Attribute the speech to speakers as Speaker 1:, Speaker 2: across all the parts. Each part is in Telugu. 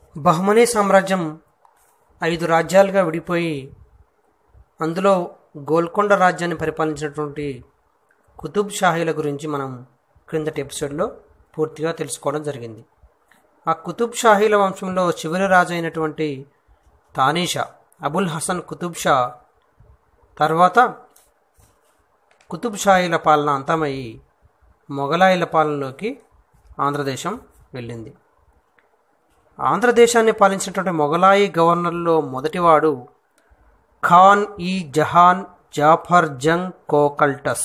Speaker 1: బహుమనీ సామ్రాజ్యం ఐదు రాజ్యాలుగా విడిపోయి అందులో గోల్కొండ రాజ్యాన్ని పరిపాలించినటువంటి కుతుబ్ షాహీల గురించి మనం క్రిందటి ఎపిసోడ్లో పూర్తిగా తెలుసుకోవడం జరిగింది ఆ కుతుబ్ షాహీల వంశంలో చివరి రాజు అయినటువంటి తానీషా అబుల్ హసన్ కుతుబ్ షా తర్వాత కుతుబ్ షాహీల పాలన అంతమయ్యి మొఘలాయిల పాలనలోకి ఆంధ్రదేశం వెళ్ళింది ఆంధ్రదేశాన్ని పాలించినటువంటి మొఘలాయి గవర్నర్లో మొదటివాడు ఖాన్ ఈ జహాన్ జాఫర్ జంగ్ కోకల్టస్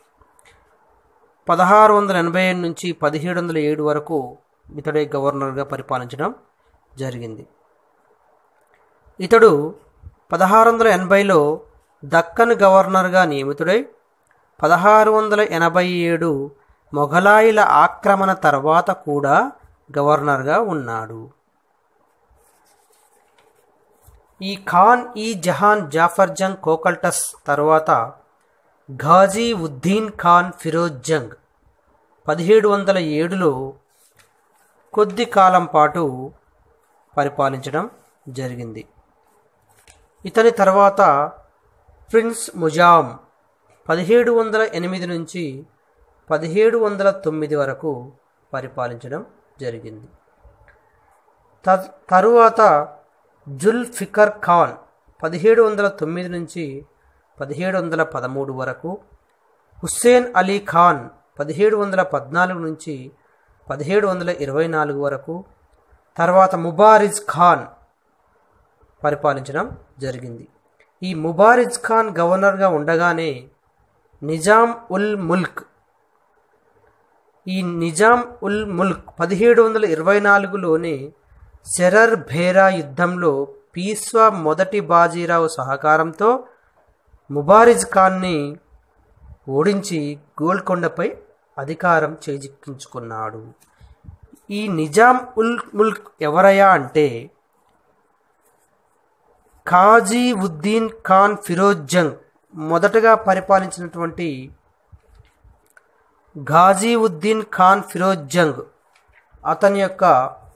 Speaker 1: పదహారు వందల ఎనభై ఏడు నుంచి పదిహేడు వందల ఏడు వరకు ఇతడే గవర్నర్గా పరిపాలించడం జరిగింది ఇతడు పదహారు వందల ఎనభైలో దక్కన్ గవర్నర్గా నియమితుడై పదహారు వందల ఎనభై ఏడు మొఘలాయిల ఆక్రమణ తర్వాత కూడా గవర్నర్గా ఉన్నాడు ఈ ఖాన్ ఈ జహాన్ జాఫర్ జంగ్ కోకల్టస్ తర్వాత ఘాజీ ఉద్దీన్ ఖాన్ ఫిరోజ్ జంగ్ పదిహేడు వందల ఏడులో కొద్ది కాలం పాటు పరిపాలించడం జరిగింది ఇతని తర్వాత ప్రిన్స్ ముజామ్ పదిహేడు వందల ఎనిమిది నుంచి పదిహేడు వందల తొమ్మిది వరకు పరిపాలించడం జరిగింది త- తరువాత జుల్ ఫికర్ ఖాన్ పదిహేడు వందల తొమ్మిది నుంచి పదిహేడు వందల పదమూడు వరకు హుస్సేన్ అలీ ఖాన్ పదిహేడు వందల పద్నాలుగు నుంచి పదిహేడు వందల ఇరవై నాలుగు వరకు తర్వాత ముబారిజ్ ఖాన్ పరిపాలించడం జరిగింది ఈ ముబారిజ్ ఖాన్ గవర్నర్గా ఉండగానే నిజాం ఉల్ ముల్క్ ఈ నిజాం ఉల్ ముల్క్ పదిహేడు వందల ఇరవై నాలుగులోనే శరర్ భేరా యుద్ధంలో పీస్వా మొదటి బాజీరావు సహకారంతో ముబారిజ్ ఖాన్ని ఓడించి గోల్కొండపై అధికారం చేజిక్కించుకున్నాడు ఈ నిజాం ఉల్ ముల్క్ ఎవరయ్యా అంటే ఖాజీ ఉద్దీన్ ఖాన్ ఫిరోజ్ జంగ్ మొదటగా పరిపాలించినటువంటి ఘాజీ ఉద్దీన్ ఖాన్ ఫిరోజ్ జంగ్ అతని యొక్క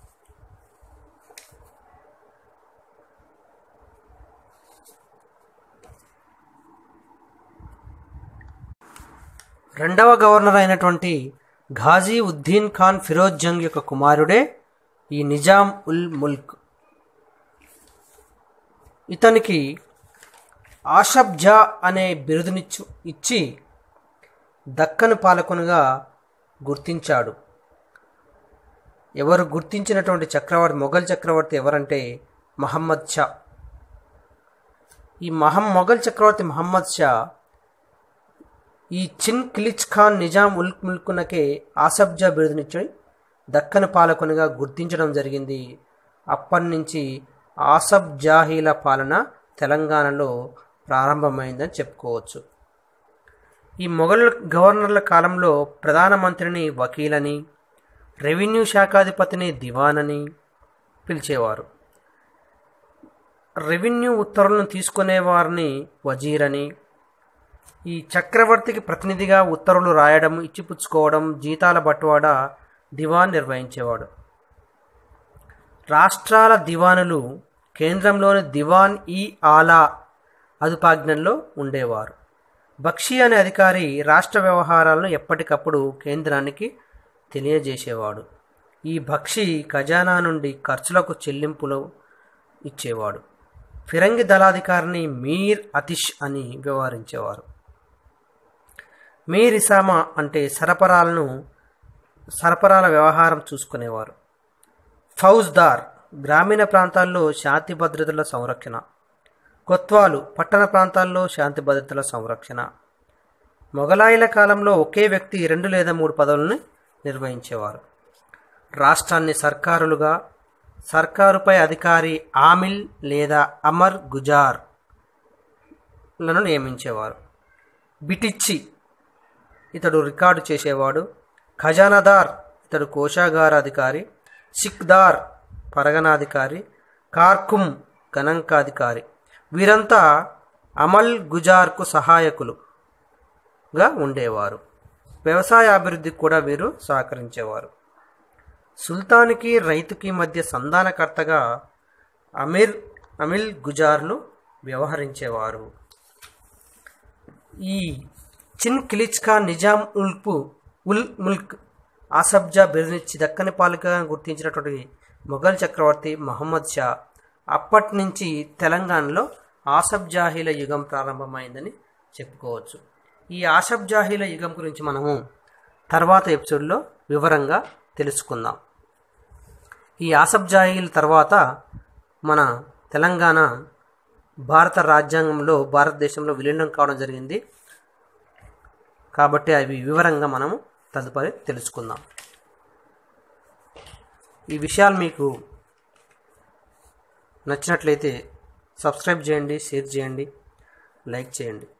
Speaker 1: రెండవ గవర్నర్ అయినటువంటి ఘాజీ ఉద్దీన్ ఖాన్ ఫిరోజ్ జంగ్ యొక్క కుమారుడే ఈ నిజాం ఉల్ ముల్క్ ఇతనికి ఆషబ్ జా అనే బిరుదునిచ్చు ఇచ్చి దక్కను పాలకునిగా గుర్తించాడు ఎవరు గుర్తించినటువంటి చక్రవర్తి మొఘల్ చక్రవర్తి ఎవరంటే మహమ్మద్ షా ఈ మహం మొఘల్ చక్రవర్తి మహమ్మద్ షా ఈ చిన్ కిలిచ్ ఖాన్ నిజాం ఉల్ ముల్కునకే ఆసబ్జా బిరుదునిచ్చి దక్కన్ పాలకునిగా గుర్తించడం జరిగింది అప్పటి నుంచి ఆసబ్ జాహీల పాలన తెలంగాణలో ప్రారంభమైందని చెప్పుకోవచ్చు ఈ మొఘల్ గవర్నర్ల కాలంలో ప్రధానమంత్రిని వకీలని రెవెన్యూ శాఖాధిపతిని దివానని పిలిచేవారు రెవెన్యూ ఉత్తర్వులను తీసుకునే వారిని వజీరని ఈ చక్రవర్తికి ప్రతినిధిగా ఉత్తర్వులు రాయడం ఇచ్చిపుచ్చుకోవడం జీతాల బట్టువాడ దివాన్ నిర్వహించేవాడు రాష్ట్రాల దివానులు కేంద్రంలోని దివాన్ ఈ ఆలా అదుపాజ్ఞంలో ఉండేవారు బక్షి అనే అధికారి రాష్ట్ర వ్యవహారాలను ఎప్పటికప్పుడు కేంద్రానికి తెలియజేసేవాడు ఈ బక్షి ఖజానా నుండి ఖర్చులకు చెల్లింపులు ఇచ్చేవాడు ఫిరంగి దళాధికారిని మీర్ అతిష్ అని వ్యవహరించేవారు మీర్ ఇసామా అంటే సరఫరాలను సరఫరాల వ్యవహారం చూసుకునేవారు ఫౌజ్దార్ గ్రామీణ ప్రాంతాల్లో శాంతి భద్రతల సంరక్షణ కొత్వాలు పట్టణ ప్రాంతాల్లో శాంతి భద్రతల సంరక్షణ మొఘలాయిల కాలంలో ఒకే వ్యక్తి రెండు లేదా మూడు పదవులను నిర్వహించేవారు రాష్ట్రాన్ని సర్కారులుగా సర్కారుపై అధికారి ఆమిల్ లేదా అమర్ గుజార్ లను నియమించేవారు బిటిచ్చి ఇతడు రికార్డు చేసేవాడు ఖజానాదార్ ఇతడు కోశాగార అధికారి సిక్దార్ పరగణాధికారి కార్కుమ్ గణాంకాధికారి వీరంతా అమల్ గుజార్కు సహాయకులుగా ఉండేవారు వ్యవసాయ అభివృద్ధికి కూడా వీరు సహకరించేవారు సుల్తాన్కి రైతుకి మధ్య సంధానకర్తగా అమీర్ అమిల్ గుజార్లు వ్యవహరించేవారు ఈ చిన్ కిలిచ్కా నిజాం ఉల్పు ఉల్ ముల్క్ ఆసబ్జా బిరునిచ్చి దక్కని పాలికగా గుర్తించినటువంటి మొఘల్ చక్రవర్తి మహమ్మద్ షా అప్పటి నుంచి తెలంగాణలో ఆసబ్జాహీల యుగం ప్రారంభమైందని చెప్పుకోవచ్చు ఈ ఆసబ్జాహీల యుగం గురించి మనము తర్వాత ఎపిసోడ్లో వివరంగా తెలుసుకుందాం ఈ ఆసబ్జాహీల తర్వాత మన తెలంగాణ భారత రాజ్యాంగంలో భారతదేశంలో విలీనం కావడం జరిగింది కాబట్టి అవి వివరంగా మనము తదుపరి తెలుసుకుందాం ఈ విషయాలు మీకు నచ్చినట్లయితే సబ్స్క్రైబ్ చేయండి షేర్ చేయండి లైక్ చేయండి